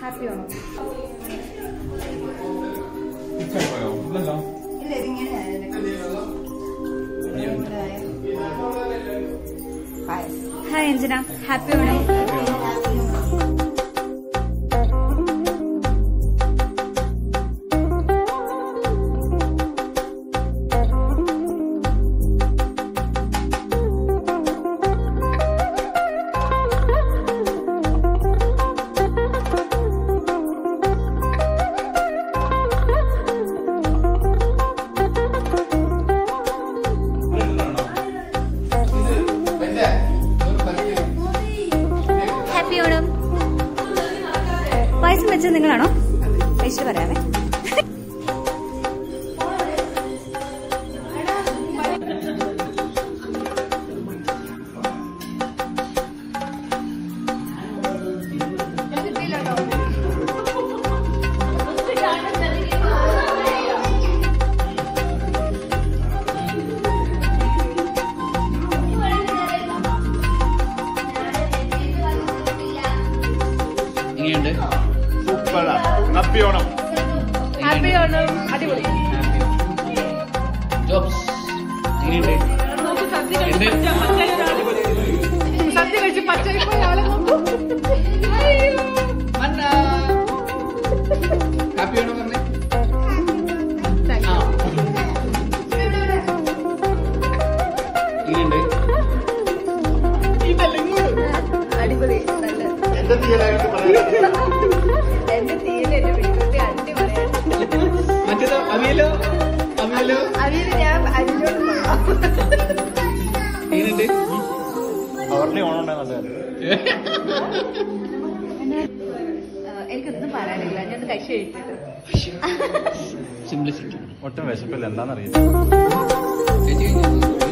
Happy ആണോ പോയോ ഇല്ലല്ലോ ഇല്ല ഇതിങ്ങനെ ഹായ് അഞ്ജന ഹാപ്പി ആണോ ഹാപ്പി ഓണം പായസം വെച്ചത് നിങ്ങളാണോ കഴിച്ചിട്ട് പറയാമേ എങ്ങനെയുണ്ട് സൂപ്പറാ ഹാപ്പി ഓണം ഹാപ്പി ഓണം അടിപൊളി ജോബ്സ് എങ്ങനെയുണ്ട് എന്ത് സദ്യ കഴിച്ച് പച്ചരിപ്പോയി ആളെ നോക്കൂ ഹാപ്പി ആണോ പറഞ്ഞേ എങ്ങനെയുണ്ട് അടിപൊളി നല്ല എന്റെ തീയലായിട്ട് പറയാം എന്റെ തീരെ എന്റെ വീട്ടിലെ അടി പറയാൻ മറ്റേതോ അവിയലോ അവിയലോ അതിന് ഞാൻ അരിഞ്ഞോട് പോകാം എങ്ങനെയുണ്ട് അവരുടെ ഓണം ഉണ്ടായി നല്ല എനിക്കൊന്നും പറയാനില്ല ഞാൻ കഴിച്ചു കഴിച്ചിട്ട് സിംപ്ലിസിറ്റി ഒട്ടും വിശപ്പില്ല എന്താണെന്നറിയില്ല ചേച്ചി കഴിഞ്ഞോ?